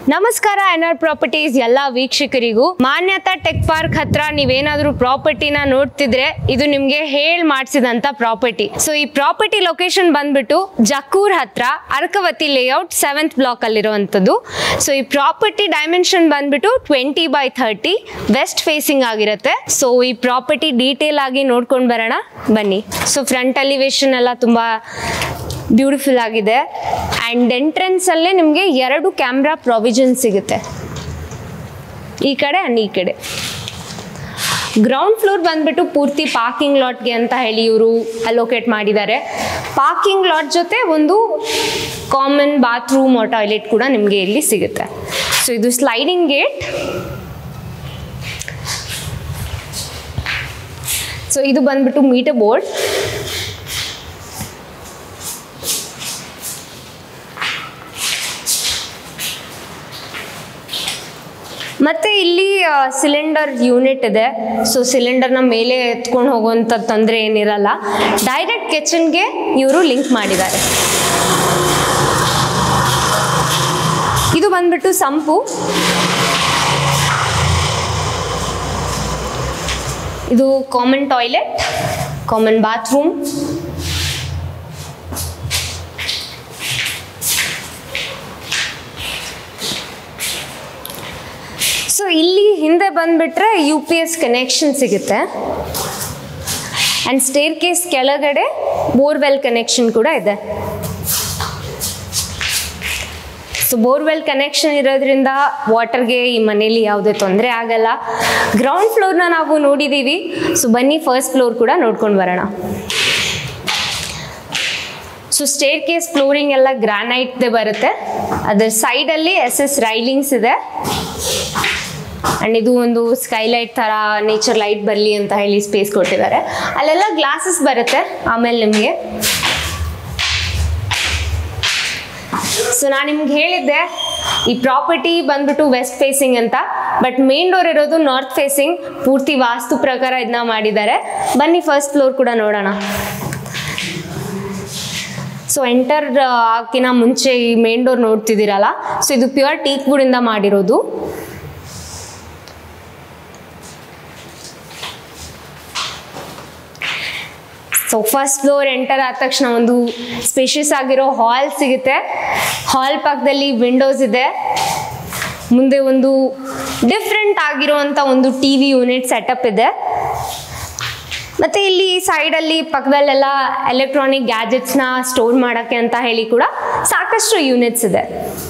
ನಮಸ್ಕಾರ N R properties ಎಲ್ಲ ವೀಕ್ಷಕರಿಗೂ ಮಾನ್ಯತಾ tech park ಹತ್ರ ನೀವೇನಾದ್ರೂ ಪ್ರಾಪರ್ಟಿನ ನೋಡ್ತಿದ್ರೆ ಇದು ನಿಮ್ಗೆ ಹೇಳ್ ಮಾಡಿಸಿದಂತ ಪ್ರಾಪರ್ಟಿ ಸೊ ಈ ಪ್ರಾಪರ್ಟಿ ಲೊಕೇಶನ್ ಬಂದ್ಬಿಟ್ಟು ಜಕ್ಕೂರ್ ಹತ್ರ ಅರ್ಕವತಿ ಲೇಔಟ್ ಸೆವೆಂತ್ ಬ್ಲಾಕ್ ಅಲ್ಲಿರುವಂಥದ್ದು ಸೊ ಈ ಪ್ರಾಪರ್ಟಿ ಡೈಮೆನ್ಷನ್ ಬಂದ್ಬಿಟ್ಟು twenty by thirty west facing ಆಗಿರುತ್ತೆ ಸೊ ಈ ಪ್ರಾಪರ್ಟಿ ಡೀಟೇಲ್ ಆಗಿ ನೋಡ್ಕೊಂಡು ಬರೋಣ ಬನ್ನಿ ಸೊ ಫ್ರಂಟ್ ಎಲಿವೇಶನ್ ಎಲ್ಲ ತುಂಬಾ ಬ್ಯೂಟಿಫುಲ್ ಆಗಿದೆ ಆ್ಯಂಡ್ ಎಂಟ್ರೆನ್ಸ್ ಅಲ್ಲೇ ನಿಮಗೆ ಎರಡು ಕ್ಯಾಮ್ರಾ ಪ್ರಾವಿಷನ್ ಸಿಗುತ್ತೆ ಈ ಕಡೆ ಆ್ಯಂಡ್ ಈ ಕಡೆ ಗ್ರೌಂಡ್ ಫ್ಲೋರ್ ಬಂದ್ಬಿಟ್ಟು ಪೂರ್ತಿ ಪಾರ್ಕಿಂಗ್ ಲಾಟ್ಗೆ ಅಂತ ಹೇಳಿ ಇವರು ಅಲೋಕೇಟ್ ಮಾಡಿದ್ದಾರೆ ಪಾರ್ಕಿಂಗ್ ಲಾಟ್ ಜೊತೆ ಒಂದು ಕಾಮನ್ ಬಾತ್ರೂಮ್ ಟಾಯ್ಲೆಟ್ ಕೂಡ ನಿಮಗೆ ಇಲ್ಲಿ ಸಿಗುತ್ತೆ ಸೊ ಇದು ಸ್ಲೈಡಿಂಗ್ ಗೇಟ್ ಸೊ ಇದು ಬಂದ್ಬಿಟ್ಟು ಮೀಟರ್ ಬೋರ್ಡ್ ಮತ್ತೆ ಇಲ್ಲಿ ಸಿಲಿಂಡರ್ ಯೂನಿಟ್ ಇದೆ ಸೊ ಸಿಲಿಂಡರ್ನ ಮೇಲೆ ಎತ್ಕೊಂಡು ಹೋಗುವಂಥ ತೊಂದರೆ ಏನಿರಲ್ಲ ಡೈರೆಕ್ಟ್ ಕಿಚನ್ಗೆ ಇವರು ಲಿಂಕ್ ಮಾಡಿದ್ದಾರೆ ಇದು ಬಂದ್ಬಿಟ್ಟು ಸಂಪು ಇದು common toilet common bathroom so ಇಲ್ಲಿ ಹಿಂದೆ ಬಂದ್ಬಿಟ್ರೆ ಯು ಪಿ ಎಸ್ ಕನೆಕ್ಷನ್ ಸಿಗುತ್ತೆ ಆ್ಯಂಡ್ ಸ್ಟೇರ್ ಕೇಸ್ ಕೆಳಗಡೆ ಬೋರ್ವೆಲ್ ಕನೆಕ್ಷನ್ ಕೂಡ ಇದೆ ಸೊ ಬೋರ್ವೆಲ್ ಕನೆಕ್ಷನ್ ಇರೋದ್ರಿಂದ ವಾಟರ್ಗೆ ಈ ಮನೇಲಿ ಯಾವುದೇ ತೊಂದರೆ ಆಗಲ್ಲ ಗ್ರೌಂಡ್ ಫ್ಲೋರ್ನ ನಾವು ನೋಡಿದ್ದೀವಿ ಸೊ ಬನ್ನಿ ಫಸ್ಟ್ ಫ್ಲೋರ್ ಕೂಡ ನೋಡ್ಕೊಂಡು ಬರೋಣ ಸೊ ಸ್ಟೇರ್ ಕೇಸ್ ಫ್ಲೋರಿಂಗ್ ಎಲ್ಲ ಗ್ರಾನೈಟ್ದೇ ಬರುತ್ತೆ ಅದರ ಸೈಡಲ್ಲಿ ಎಸ್ ಎಸ್ ರೈಲಿಂಗ್ಸ್ ಇದೆ ಆ್ಯಂಡ್ ಇದು ಒಂದು ಸ್ಕೈಲೈಟ್ ಥರ ನೇಚರ್ ಲೈಟ್ ಬರಲಿ ಅಂತ ಹೇಳಿ ಸ್ಪೇಸ್ ಕೊಟ್ಟಿದ್ದಾರೆ ಅಲ್ಲೆಲ್ಲ ಗ್ಲಾಸಸ್ ಬರುತ್ತೆ ಆಮೇಲೆ ನಿಮಗೆ ಸೊ ನಾನು ನಿಮ್ಗೆ ಹೇಳಿದ್ದೆ ಈ ಪ್ರಾಪರ್ಟಿ ಬಂದ್ಬಿಟ್ಟು ವೆಸ್ಟ್ ಫೇಸಿಂಗ್ ಅಂತ ಬಟ್ ಮೇನ್ ಡೋರ್ ಇರೋದು ನಾರ್ತ್ ಫೇಸಿಂಗ್ ಪೂರ್ತಿ ವಾಸ್ತು ಪ್ರಕಾರ ಇದನ್ನ ಮಾಡಿದ್ದಾರೆ ಬನ್ನಿ ಫಸ್ಟ್ ಫ್ಲೋರ್ ಕೂಡ ನೋಡೋಣ ಸೊ ಎಂಟರ್ ಹಾಕಿನ ಮುಂಚೆ ಈ ಮೇನ್ ಡೋರ್ ನೋಡ್ತಿದ್ದೀರಲ್ಲ ಸೊ ಇದು ಪ್ಯೂರ್ ಟೀಕ್ ವುಡಿಂದ ಮಾಡಿರೋದು ಸೊ ಫಸ್ಟ್ ಫ್ಲೋರ್ ಎಂಟರ್ ಆದ ತಕ್ಷಣ ಒಂದು ಸ್ಪೇಷಿಯಸ್ ಆಗಿರೋ ಹಾಲ್ ಸಿಗುತ್ತೆ ಹಾಲ್ ಪಕ್ಕದಲ್ಲಿ ವಿಂಡೋಸ್ ಇದೆ ಮುಂದೆ ಒಂದು ಡಿಫ್ರೆಂಟ್ ಆಗಿರುವಂಥ ಒಂದು ಟಿ ವಿ ಯೂನಿಟ್ ಸೆಟಪ್ ಇದೆ ಮತ್ತು ಇಲ್ಲಿ ಸೈಡಲ್ಲಿ ಪಕ್ಕದಲ್ಲೆಲ್ಲ ಎಲೆಕ್ಟ್ರಾನಿಕ್ ಗ್ಯಾಜೆಟ್ಸ್ನ ಸ್ಟೋರ್ ಮಾಡೋಕ್ಕೆ ಅಂತ ಹೇಳಿ ಕೂಡ ಸಾಕಷ್ಟು ಯೂನಿಟ್ಸ್ ಇದೆ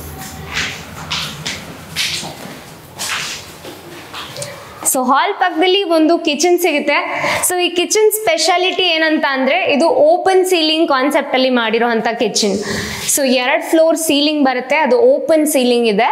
ಸೊ ಹಾಲ್ ಪಕ್ಕದಲ್ಲಿ ಒಂದು ಕಿಚನ್ ಸಿಗುತ್ತೆ ಸೊ ಈ ಕಿಚನ್ ಸ್ಪೆಷಾಲಿಟಿ ಏನಂತ ಅಂದರೆ ಇದು ಓಪನ್ ಸೀಲಿಂಗ್ ಕಾನ್ಸೆಪ್ಟಲ್ಲಿ ಮಾಡಿರೋ ಅಂಥ ಕಿಚನ್ ಸೊ ಎರಡು ಫ್ಲೋರ್ ಸೀಲಿಂಗ್ ಬರುತ್ತೆ ಅದು ಓಪನ್ ಸೀಲಿಂಗ್ ಇದೆ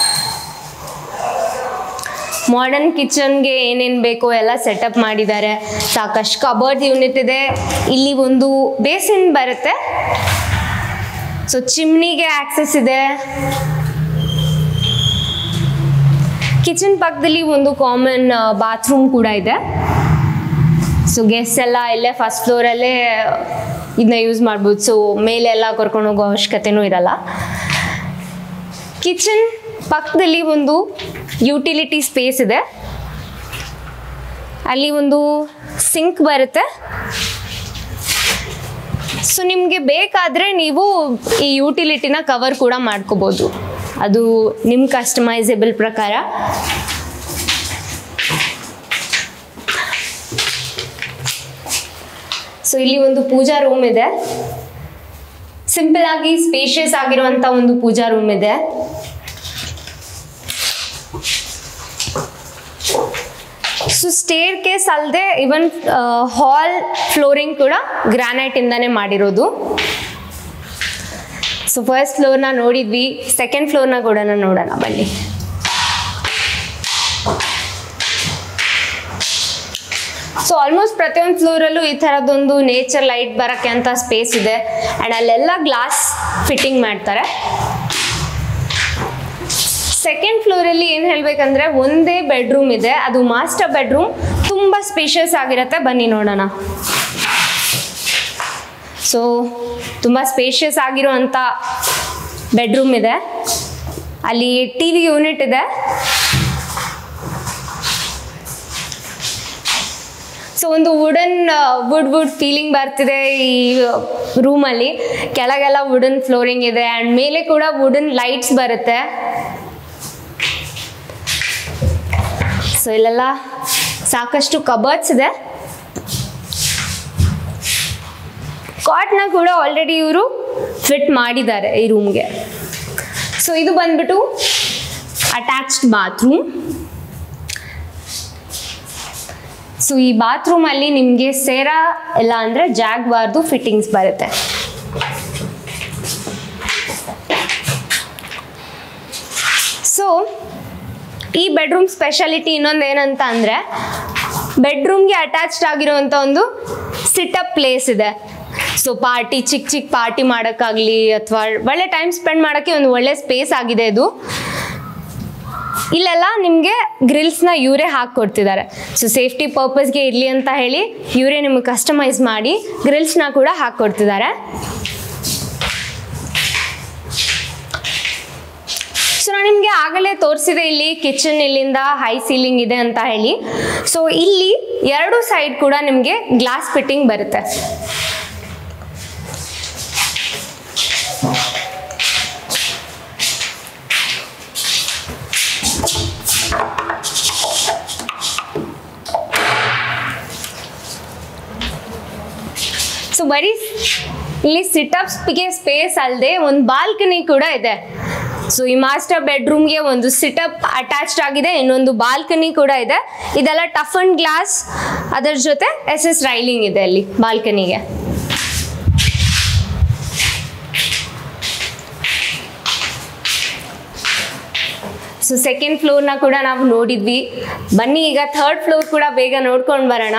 ಮಾಡರ್ನ್ ಕಿಚನ್ಗೆ ಏನೇನು ಬೇಕೋ ಎಲ್ಲ ಸೆಟಪ್ ಮಾಡಿದ್ದಾರೆ ಸಾಕಷ್ಟು ಕಬರ್ಡ್ ಯೂನಿಟ್ ಇದೆ ಇಲ್ಲಿ ಒಂದು ಬೇಸಿನ್ ಬರುತ್ತೆ ಸೊ ಚಿಮ್ನಿಗೆ ಆಕ್ಸೆಸ್ ಇದೆ ಕಿಚನ್ ಪಕ್ಕದಲ್ಲಿ ಒಂದು ಕಾಮನ್ ಬಾತ್ರೂಮ್ ಕೂಡ ಇದೆ ಸೊ ಗೆಸ್ಟ್ ಎಲ್ಲ ಇಲ್ಲೇ ಫಸ್ಟ್ ಫ್ಲೋರಲ್ಲೇ ಇದನ್ನ ಯೂಸ್ ಮಾಡ್ಬೋದು ಸೊ ಮೇಲೆಲ್ಲ ಕರ್ಕೊಂಡು ಹೋಗೋ ಅವಶ್ಯಕತೆನೂ ಇರಲ್ಲ ಕಿಚನ್ ಪಕ್ಕದಲ್ಲಿ ಒಂದು ಯುಟಿಲಿಟಿ ಸ್ಪೇಸ್ ಇದೆ ಅಲ್ಲಿ ಒಂದು ಸಿಂಕ್ ಬರುತ್ತೆ ಸೊ ನಿಮಗೆ ಬೇಕಾದರೆ ನೀವು ಈ ಯುಟಿಲಿಟಿನ ಕವರ್ ಕೂಡ ಮಾಡ್ಕೋಬೋದು ಅದು ನಿಮ್ಮ ಕಸ್ಟಮೈಸೇಬಲ್ ಪ್ರಕಾರ ಸೊ ಇಲ್ಲಿ ಒಂದು ಪೂಜಾ ರೂಮ್ ಇದೆ ಸಿಂಪಲ್ ಆಗಿ ಸ್ಪೇಷಿಯಸ್ ಆಗಿರುವಂತ ಒಂದು ಪೂಜಾ ರೂಮ್ ಇದೆ ಸೊ ಸ್ಟೇರ್ ಕೇಸ್ ಅಲ್ಲದೆ ಇವನ್ ಹಾಲ್ ಫ್ಲೋರಿಂಗ್ ಕೂಡ ಗ್ರಾನೈಟ್ ಇಂದಾನೆ ಮಾಡಿರೋದು ಸೊ ಫಸ್ಟ್ ಫ್ಲೋರ್ನ ನೋಡಿದ್ವಿ ಸೆಕೆಂಡ್ ಫ್ಲೋರ್ನ ಕೂಡ ನೋಡೋಣ ಬನ್ನಿ ಸೊ ಆಲ್ಮೋಸ್ಟ್ ಪ್ರತಿಯೊಂದು ಫ್ಲೋರಲ್ಲೂ ಈ ಥರದೊಂದು ನೇಚರ್ ಲೈಟ್ ಬರೋಕ್ಕೆ ಅಂತ ಸ್ಪೇಸ್ ಇದೆ ಆ್ಯಂಡ್ ಅಲ್ಲೆಲ್ಲ ಗ್ಲಾಸ್ ಫಿಟ್ಟಿಂಗ್ ಮಾಡ್ತಾರೆ ಸೆಕೆಂಡ್ ಫ್ಲೋರಲ್ಲಿ ಏನು ಹೇಳಬೇಕಂದ್ರೆ ಒಂದೇ ಬೆಡ್ರೂಮ್ ಇದೆ ಅದು ಮಾಸ್ಟರ್ ಬೆಡ್ರೂಮ್ ತುಂಬ ಸ್ಪೇಷಿಯಸ್ ಆಗಿರುತ್ತೆ ಬನ್ನಿ ನೋಡೋಣ ಸೊ ತುಂಬ ಸ್ಪೇಷಿಯಸ್ ಆಗಿರೋ ಅಂಥ ಬೆಡ್ರೂಮ್ ಇದೆ ಅಲ್ಲಿ ಟಿ ವಿ ಯೂನಿಟ್ ಇದೆ ಸೊ ಒಂದು ವುಡನ್ ವುಡ್ ವುಡ್ ಫೀಲಿಂಗ್ ಬರ್ತಿದೆ ಈ ರೂಮಲ್ಲಿ ಕೆಳಗೆಲ್ಲ ವುಡನ್ ಫ್ಲೋರಿಂಗ್ ಇದೆ ಆ್ಯಂಡ್ ಮೇಲೆ ಕೂಡ ವುಡನ್ ಲೈಟ್ಸ್ ಬರುತ್ತೆ ಸೊ ಇಲ್ಲೆಲ್ಲ ಸಾಕಷ್ಟು ಕಬರ್ಡ್ಸ್ ಇದೆ ಕಾಟ್ನ ಕೂಡ ಆಲ್ರೆಡಿ ಇವರು ಫಿಟ್ ಮಾಡಿದ್ದಾರೆ ಈ ರೂಮ್ಗೆ ಸೊ ಇದು ಬಂದ್ಬಿಟ್ಟು ಅಟ್ಯಾಚ್ಡ್ ಬಾತ್ರೂಮ್ ಸೊ ಈ ಬಾತ್ರೂಮಲ್ಲಿ ನಿಮಗೆ ಸೇರಾ ಇಲ್ಲ ಅಂದರೆ ಜಾಗ್ವಾರ್ದು ಫಿಟ್ಟಿಂಗ್ಸ್ ಬರುತ್ತೆ ಸೊ ಈ ಬೆಡ್ರೂಮ್ ಸ್ಪೆಷಾಲಿಟಿ ಇನ್ನೊಂದು ಏನಂತ ಅಂದರೆ ಬೆಡ್ರೂಮ್ಗೆ ಅಟ್ಯಾಚ್ಡ್ ಆಗಿರುವಂಥ ಒಂದು ಸಿಟಪ್ ಪ್ಲೇಸ್ ಇದೆ ಸೊ ಪಾರ್ಟಿ ಚಿಕ್ಕ ಚಿಕ್ಕ ಪಾರ್ಟಿ ಮಾಡೋಕ್ಕಾಗಲಿ ಅಥವಾ ಒಳ್ಳೆ ಟೈಮ್ ಸ್ಪೆಂಡ್ ಮಾಡೋಕ್ಕೆ ಒಂದು ಒಳ್ಳೆ ಸ್ಪೇಸ್ ಆಗಿದೆ ಇದು ಇಲ್ಲೆಲ್ಲ ನಿಮಗೆ ಗ್ರಿಲ್ಸ್ನ ಇವರೇ ಹಾಕ್ಕೊಡ್ತಿದ್ದಾರೆ ಸೊ ಸೇಫ್ಟಿ ಪರ್ಪಸ್ಗೆ ಇರಲಿ ಅಂತ ಹೇಳಿ ಇವರೇ ನಿಮಗೆ ಕಸ್ಟಮೈಸ್ ಮಾಡಿ ಗ್ರಿಲ್ಸ್ನ ಕೂಡ ಹಾಕ್ಕೊಡ್ತಿದ್ದಾರೆ ಸೊ ನಾನು ನಿಮಗೆ ಆಗಲೇ ತೋರಿಸಿದೆ ಇಲ್ಲಿ ಕಿಚನ್ ಇಲ್ಲಿಂದ ಹೈ ಸೀಲಿಂಗ್ ಇದೆ ಅಂತ ಹೇಳಿ ಸೊ ಇಲ್ಲಿ ಎರಡು ಸೈಡ್ ಕೂಡ ನಿಮಗೆ ಗ್ಲಾಸ್ ಫಿಟ್ಟಿಂಗ್ ಬರುತ್ತೆ ಸೊ ಬರೀ ಇಲ್ಲಿ ಸಿಟಪ್ಸ್ಗೆ ಸ್ಪೇಸ್ ಅಲ್ಲದೆ ಒಂದು ಬಾಲ್ಕನಿ ಕೂಡ ಇದೆ ಸೊ ಈ ಮಾಸ್ಟರ್ ಬೆಡ್ರೂಮ್ಗೆ ಒಂದು ಸಿಟಪ್ ಅಟ್ಯಾಚ್ಡ್ ಆಗಿದೆ ಇನ್ನೊಂದು ಬಾಲ್ಕನಿ ಕೂಡ ಇದೆ ಇದೆಲ್ಲ ಟಫ್ ಅಂಡ್ ಗ್ಲಾಸ್ ಅದರ ಜೊತೆ ಎಸ್ ಎಸ್ ರೈಲಿಂಗ್ ಇದೆ ಅಲ್ಲಿ ಬಾಲ್ಕನಿಗೆ ಸೊ ಸೆಕೆಂಡ್ ಫ್ಲೋರ್ನ ಕೂಡ ನಾವು ನೋಡಿದ್ವಿ ಬನ್ನಿ ಈಗ ಥರ್ಡ್ ಫ್ಲೋರ್ ಕೂಡ ಬೇಗ ನೋಡ್ಕೊಂಡು ಬರೋಣ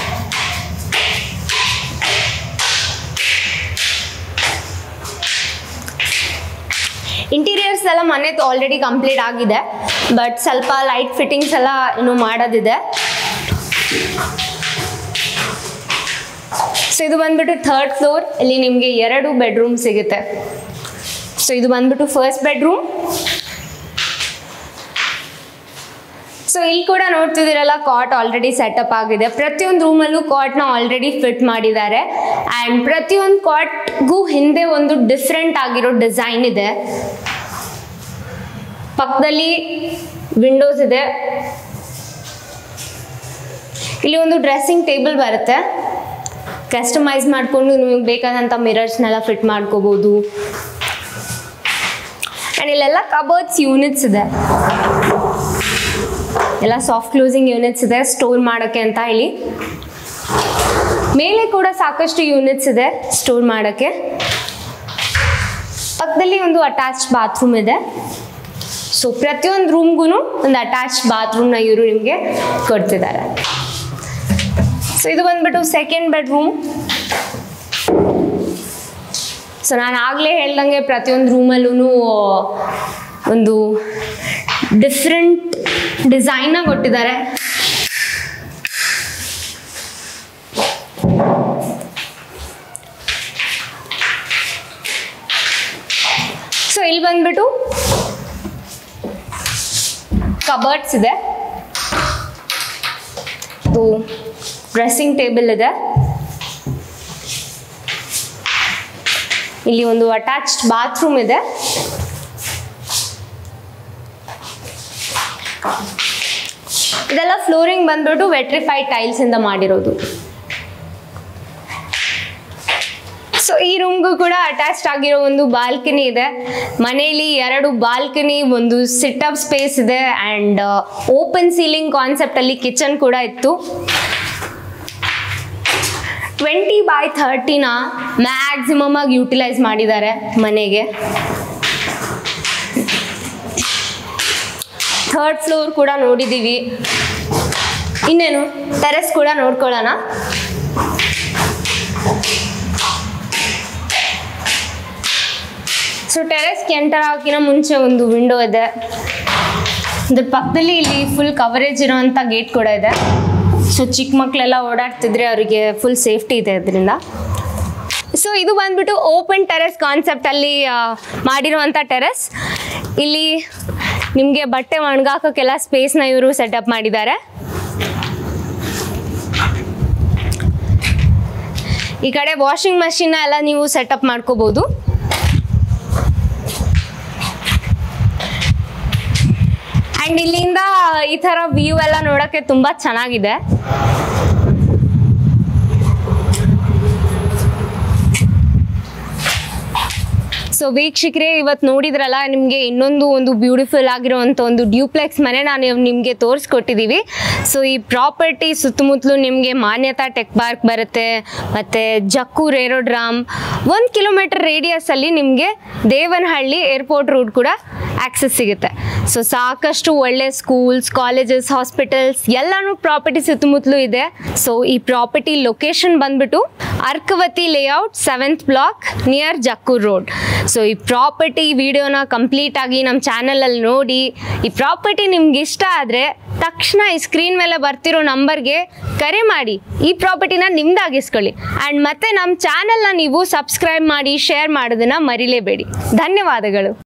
ಇಂಟೀರಿಯರ್ಸ್ ಎಲ್ಲ ಮನೆ ಆಲ್ರೆಡಿ ಕಂಪ್ಲೀಟ್ ಆಗಿದೆ ಬಟ್ ಸ್ವಲ್ಪ ಲೈಟ್ ಫಿಟ್ಟಿಂಗ್ಸ್ ಎಲ್ಲ ಇನ್ನೂ ಮಾಡೋದಿದೆ ಸೊ ಇದು ಬಂದ್ಬಿಟ್ಟು ಥರ್ಡ್ ಫ್ಲೋರ್ ಇಲ್ಲಿ ನಿಮಗೆ ಎರಡು ಬೆಡ್ರೂಮ್ ಸಿಗುತ್ತೆ ಸೊ ಇದು ಬಂದ್ಬಿಟ್ಟು ಫಸ್ಟ್ ಬೆಡ್ರೂಮ್ ಸೊ ಇಲ್ಲಿ ಕೂಡ ನೋಡ್ತಿದ್ದೀರಲ್ಲ ಕಾಟ್ ಆಲ್ರೆಡಿ ಸೆಟಪ್ ಆಗಿದೆ ಪ್ರತಿಯೊಂದು ರೂಮಲ್ಲೂ ಕಾಟ್ನ ಆಲ್ರೆಡಿ ಫಿಟ್ ಮಾಡಿದ್ದಾರೆ ಆ್ಯಂಡ್ ಪ್ರತಿಯೊಂದು ಕಾಟ್ಗೂ ಹಿಂದೆ ಒಂದು ಡಿಫ್ರೆಂಟ್ ಆಗಿರೋ ಡಿಸೈನ್ ಇದೆ ಪಕ್ಕದಲ್ಲಿ ವಿಂಡೋಸ್ ಇದೆ ಇಲ್ಲಿ ಒಂದು ಡ್ರೆಸ್ಸಿಂಗ್ ಟೇಬಲ್ ಬರುತ್ತೆ ಕಸ್ಟಮೈಸ್ ಮಾಡಿಕೊಂಡು ನಿಮಗೆ ಬೇಕಾದಂಥ ಮಿರರ್ಸ್ನೆಲ್ಲ ಫಿಟ್ ಮಾಡ್ಕೋಬೋದು ಆ್ಯಂಡ್ ಇಲ್ಲೆಲ್ಲ ಕಬರ್ಡ್ಸ್ ಯೂನಿಟ್ಸ್ ಇದೆ ಎಲ್ಲ ಸಾಫ್ಟ್ ಕ್ಲೋಸಿಂಗ್ ಯೂನಿಟ್ಸ್ ಇದೆ ಸ್ಟೋರ್ ಮಾಡೋಕ್ಕೆ ಅಂತ ಹೇಳಿ ಮೇಲೆ ಕೂಡ ಸಾಕಷ್ಟು ಯೂನಿಟ್ಸ್ ಇದೆ ಸ್ಟೋರ್ ಮಾಡೋಕ್ಕೆ ಪಕ್ಕದಲ್ಲಿ ಒಂದು ಅಟ್ಯಾಚ್ ಬಾತ್ರೂಮ್ ಇದೆ ಸೊ ಪ್ರತಿಯೊಂದು ರೂಮ್ಗೂ ಒಂದು ಅಟ್ಯಾಚ್ ಬಾತ್ರೂಮ್ನ ಇವರು ನಿಮಗೆ ಕೊಡ್ತಿದ್ದಾರೆ ಸೊ ಇದು ಬಂದ್ಬಿಟ್ಟು ಸೆಕೆಂಡ್ ಬೆಡ್ರೂಮ್ ಸೊ ನಾನು ಆಗಲೇ ಹೇಳ್ದಂಗೆ ಪ್ರತಿಯೊಂದು ರೂಮಲ್ಲೂ ಒಂದು ಡಿಫ್ರೆಂಟ್ ಡಿಸೈನ್ನ ಕೊಟ್ಟಿದ್ದಾರೆ ಸೊ ಇಲ್ಲಿ ಬಂದ್ಬಿಟ್ಟು ಕಬರ್ಡ್ಸ್ ಇದೆ ಇದು ಡ್ರೆಸ್ಸಿಂಗ್ ಟೇಬಲ್ ಇದೆ ಇಲ್ಲಿ ಒಂದು ಅಟ್ಯಾಚ್ಡ್ ಬಾತ್ರೂಮ್ ಇದೆ ಇದೆಲ್ಲ ಫ್ಲೋರಿಂಗ್ ಬಂದ್ಬಿಟ್ಟು ವೆಟ್ರಿಫೈಡ್ ಟೈಲ್ಸ್ ಇಂದ ಮಾಡಿರೋದು ಸೊ ಈ ರೂಮ್ಗೂ ಕೂಡ ಅಟ್ಯಾಚ್ಡ್ ಆಗಿರೋ ಒಂದು ಬಾಲ್ಕನಿ ಇದೆ ಮನೆಯಲ್ಲಿ ಎರಡು ಬಾಲ್ಕನಿ ಒಂದು ಸಿಟಪ್ ಸ್ಪೇಸ್ ಇದೆ ಆ್ಯಂಡ್ ಓಪನ್ ಸೀಲಿಂಗ್ ಕಾನ್ಸೆಪ್ಟಲ್ಲಿ ಕಿಚನ್ ಕೂಡ ಇತ್ತು ಟ್ವೆಂಟಿ ಬೈ ಥರ್ಟಿನ ಮ್ಯಾಕ್ಸಿಮಮ್ ಆಗಿ ಯೂಟಿಲೈಸ್ ಮಾಡಿದ್ದಾರೆ ಮನೆಗೆ ಥರ್ಡ್ ಫ್ಲೋರ್ ಕೂಡ ನೋಡಿದ್ದೀವಿ ಇನ್ನೇನು ಟೆರೆಸ್ ಕೂಡ ನೋಡ್ಕೊಳ್ಳೋಣ ಸೊ ಟೆರೆಸ್ಗೆ ಎಂಟರ್ ಆಗೋಕ್ಕಿಂತ ಮುಂಚೆ ಒಂದು ವಿಂಡೋ ಇದೆ ಅದ್ರ ಪಕ್ಕದಲ್ಲಿ ಇಲ್ಲಿ ಫುಲ್ ಕವರೇಜ್ ಇರೋವಂಥ ಗೇಟ್ ಕೂಡ ಇದೆ ಸೊ ಚಿಕ್ಕ ಮಕ್ಕಳೆಲ್ಲ ಓಡಾಡ್ತಿದ್ರೆ ಅವರಿಗೆ ಫುಲ್ ಸೇಫ್ಟಿ ಇದೆ ಇದರಿಂದ ಸೊ ಇದು ಬಂದ್ಬಿಟ್ಟು ಓಪನ್ ಟೆರೆಸ್ ಕಾನ್ಸೆಪ್ಟ್ ಅಲ್ಲಿ ಆ, ಮಾಡಿರುವಂಥ ಟೆರೆಸ್ ಇಲ್ಲಿ ನಿಮಗೆ ಬಟ್ಟೆ ಒಣಗಾಕೋಕ್ಕೆಲ್ಲ ಸ್ಪೇಸ್ನ ಇವರು ಸೆಟಪ್ ಮಾಡಿದ್ದಾರೆ ಈ ಕಡೆ ವಾಷಿಂಗ್ ಮಷಿನ್ನ ಎಲ್ಲ ನೀವು ಸೆಟಪ್ ಮಾಡ್ಕೋಬಹುದು ಆ್ಯಂಡ್ ಇಲ್ಲಿಂದ ಈ ಥರ ವ್ಯೂ ಎಲ್ಲ ನೋಡೋಕ್ಕೆ ತುಂಬ ಚೆನ್ನಾಗಿದೆ ಸೊ ವೀಕ್ಷಕರೇ ಇವತ್ತು ನೋಡಿದ್ರಲ್ಲ ನಿಮಗೆ ಇನ್ನೊಂದು ಒಂದು ಬ್ಯೂಟಿಫುಲ್ ಆಗಿರುವಂಥ ಒಂದು ಡ್ಯೂಪ್ಲೆಕ್ಸ್ ಮನೆ ನಾನು ನಿಮಗೆ ತೋರಿಸ್ಕೊಟ್ಟಿದ್ದೀವಿ ಸೊ ಈ ಪ್ರಾಪರ್ಟಿ ಸುತ್ತಮುತ್ತಲು ನಿಮಗೆ ಮಾನ್ಯತಾ ಟೆಕ್ ಪಾರ್ಕ್ ಬರುತ್ತೆ ಮತ್ತು ಜಕ್ಕೂರ್ ಏರೋಡ್ರಾಮ್ ಒಂದು ಕಿಲೋಮೀಟರ್ ರೇಡಿಯಸಲ್ಲಿ ನಿಮಗೆ ದೇವನಹಳ್ಳಿ ಏರ್ಪೋರ್ಟ್ ರೂಟ್ ಕೂಡ ಆಕ್ಸೆಸ್ ಸಿಗುತ್ತೆ ಸೊ ಸಾಕಷ್ಟು ಒಳ್ಳೆ ಸ್ಕೂಲ್ಸ್ ಕಾಲೇಜಸ್ ಹಾಸ್ಪಿಟಲ್ಸ್ ಎಲ್ಲಾನು ಪ್ರಾಪರ್ಟಿ ಸುತ್ತಮುತ್ತಲೂ ಇದೆ ಸೊ ಈ ಪ್ರಾಪರ್ಟಿ ಲೊಕೇಶನ್ ಬಂದ್ಬಿಟ್ಟು Arkavathi layout seventh block near Jakkur road so ಈ ಪ್ರಾಪರ್ಟಿ ವಿಡಿಯೋನ ಕಂಪ್ಲೀಟ್ ಆಗಿ ನಮ್ಮ ಚಾನಲಲ್ಲಿ ನೋಡಿ ಈ ಪ್ರಾಪರ್ಟಿ ನಿಮ್ಗೆ ಇಷ್ಟ ಆದರೆ ತಕ್ಷಣ ಈ ಸ್ಕ್ರೀನ್ ಮೇಲೆ ಬರ್ತಿರೋ ನಂಬರ್ಗೆ ಕರೆ ಮಾಡಿ ಈ ಪ್ರಾಪರ್ಟಿನ ನಿಮ್ದಾಗಿಸ್ಕೊಳ್ಳಿ ಆ್ಯಂಡ್ ಮತ್ತೆ ನಮ್ಮ ಚಾನಲ್ನ ನೀವು ಸಬ್ಸ್ಕ್ರೈಬ್ ಮಾಡಿ ಶೇರ್ ಮಾಡೋದನ್ನ ಮರಿಲೇಬೇಡಿ ಧನ್ಯವಾದಗಳು